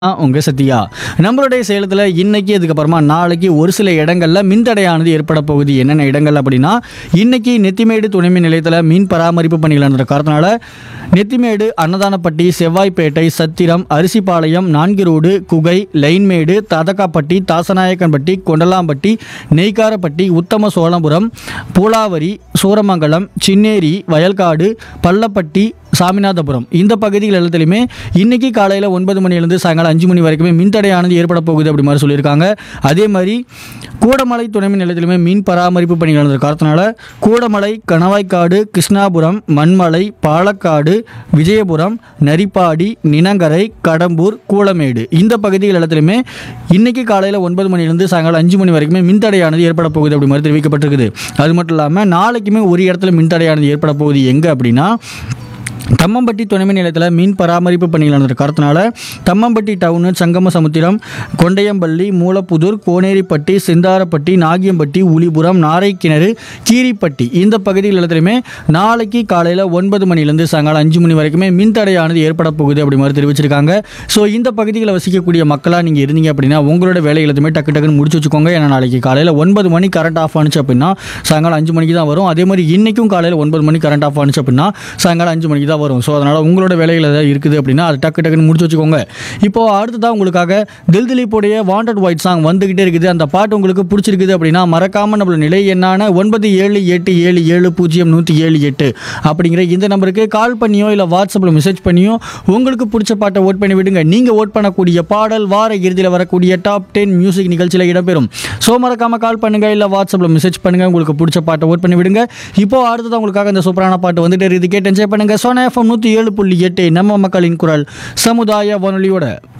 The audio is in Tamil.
உங்கள் சத்யா நம்மளுடைய சேலத்தில் இன்னைக்கு அதுக்கப்புறமா நாளைக்கு ஒரு சில இடங்களில் மின்தடையானது ஏற்பட போகுது என்னென்ன இடங்கள் அப்படின்னா இன்னைக்கு நெத்திமேடு துணைமின் நிலையத்தில் மின் பராமரிப்பு பணிகள் நடந்த காரணத்தினால நெத்திமேடு அன்னதானப்பட்டி செவ்வாய்ப்பேட்டை சத்திரம் அரிசிபாளையம் நான்கு ரோடு குகை லைன்மேடு ததக்காப்பட்டி தாசநாயக்கன்பட்டி கொண்டலாம்பட்டி நெய்க்காரப்பட்டி உத்தம சோழபுரம் பூலாவரி சூரமங்கலம் சின்னேரி வயல்காடு பள்ளப்பட்டி சாமிநாதபுரம் இந்த பகுதிகள் எல்லாத்துலேயுமே இன்னைக்கு காலையில் ஒன்பது மணிலேருந்து சாயங்காலம் அஞ்சு மணி வரைக்குமே மின்தடையானது ஏற்பட போகுது அப்படி மாதிரி சொல்லியிருக்காங்க அதே மாதிரி கூடமலை துணைமின் நிலையத்திலுமே மின் பராமரிப்பு பணிகள் நடந்த காரணத்தினால கூடமலை கணவாய்க்காடு கிருஷ்ணாபுரம் மண்மலை பாலக்காடு விஜயபுரம் நரிப்பாடி நினங்கரை கடம்பூர் கூலமேடு இந்த பகுதிகள் எல்லாத்துலேயுமே இன்னைக்கு காலையில் ஒன்பது மணிலேருந்து சாயங்காலம் அஞ்சு மணி வரைக்குமே மின்தடையானது ஏற்பட போகுது அப்படி மாதிரி தெரிவிக்கப்பட்டிருக்குது அது மட்டும் இல்லாமல் நாளைக்குமே ஒரு இடத்துல மின்தடையானது ஏற்பட போகுது எங்கே அப்படின்னா தம்மம்பட்டி துணைமின் நிலையத்தில் மீன் பராமரிப்பு பணிகள் நடந்த காரணத்தினால தம்மம்பட்டி டவுனு சங்கம சமுத்திரம் கொண்டையம்பள்ளி மூலப்புதூர் கோனேரிப்பட்டி செந்தாரப்பட்டி நாகியம்பட்டி உளிபுரம் நாரைக்கிணறு கீரிப்பட்டி இந்த பகுதிகள் எல்லாத்துலையுமே நாளைக்கு காலையில் ஒன்பது மணிலேருந்து சாயங்காலம் அஞ்சு மணி வரைக்குமே மின்தடையானது ஏற்பட போகுது அப்படி மாதிரி தெரிவிச்சிருக்காங்க ஸோ இந்த பகுதிகளில் வசிக்கக்கூடிய மக்களாக நீங்கள் இருந்தீங்க அப்படின்னா உங்களோட வேலை எல்லாத்தையுமே டக்கு டக்குன்னு முடிச்சு வச்சுக்கோங்க ஏன்னா நாளைக்கு காலையில் ஒன்பது மணி கரண்ட் ஆஃப் ஆனிச்சு அப்படின்னா சாயங்காலம் அஞ்சு மணிக்கு தான் வரும் அதே மாதிரி இன்றைக்கும் காலையில் ஒன்பது மணி கரண்ட் ஆஃப் ஆனிச்சு அப்படின்னா சாயங்காலம் அஞ்சு மணிக்கு தான் வரும் ஸோ அதனால் உங்களோட வேலைகள் ஏதாவது இருக்குது அப்படின்னா அது டக்கு டக்குன்னு முடிச்சு வச்சுக்கோங்க இப்போ அடுத்ததாக உங்களுக்காக தில் திலீப்புடைய வாண்டட் ஒயிட் சாங் வந்துக்கிட்டே இருக்குது அந்த பாட்டு உங்களுக்கு பிடிச்சிருக்குது அப்படின்னா மறக்காமல் நம்மளோட நிலை என்னான ஒன்பது ஏழு எட்டு ஏழு ஏழு பூஜ்ஜியம் நூற்றி ஏழு எட்டு அப்படிங்கிற இந்த நம்பருக்கு கால் பண்ணியோ இல்லை வாட்ஸ்அப்பில் மெசேஜ் பண்ணியோ உங்களுக்கு பிடிச்ச பாட்டை ஓட் பண்ணி விடுங்க நீங்கள் ஓட் பண்ணக்கூடிய பாடல் வார இறுதியில் வரக்கூடிய டாப் டென் மியூசிக் நிகழ்ச்சியில் இடம்பெறும் ஸோ மறக்காமல் கால் பண்ணுங்க இல்லை வாட்ஸ்அப்பில் மெசேஜ் பண்ணுங்க உங்களுக்கு பிடிச்ச பாட்டை ஓட் பண்ணி விடுங்க இப்போ அடுத்ததான் உங்களுக்காக இந்த சூப்பரான பாட்டு வந்துட்டு இருக்குது கேட்டு என்ஜாய் பண்ணுங்க சோனா எஃப்எம் நூற்றி ஏழு புள்ளி எட்டு நம்ம மக்களின் குரல் சமுதாய வானொலியோட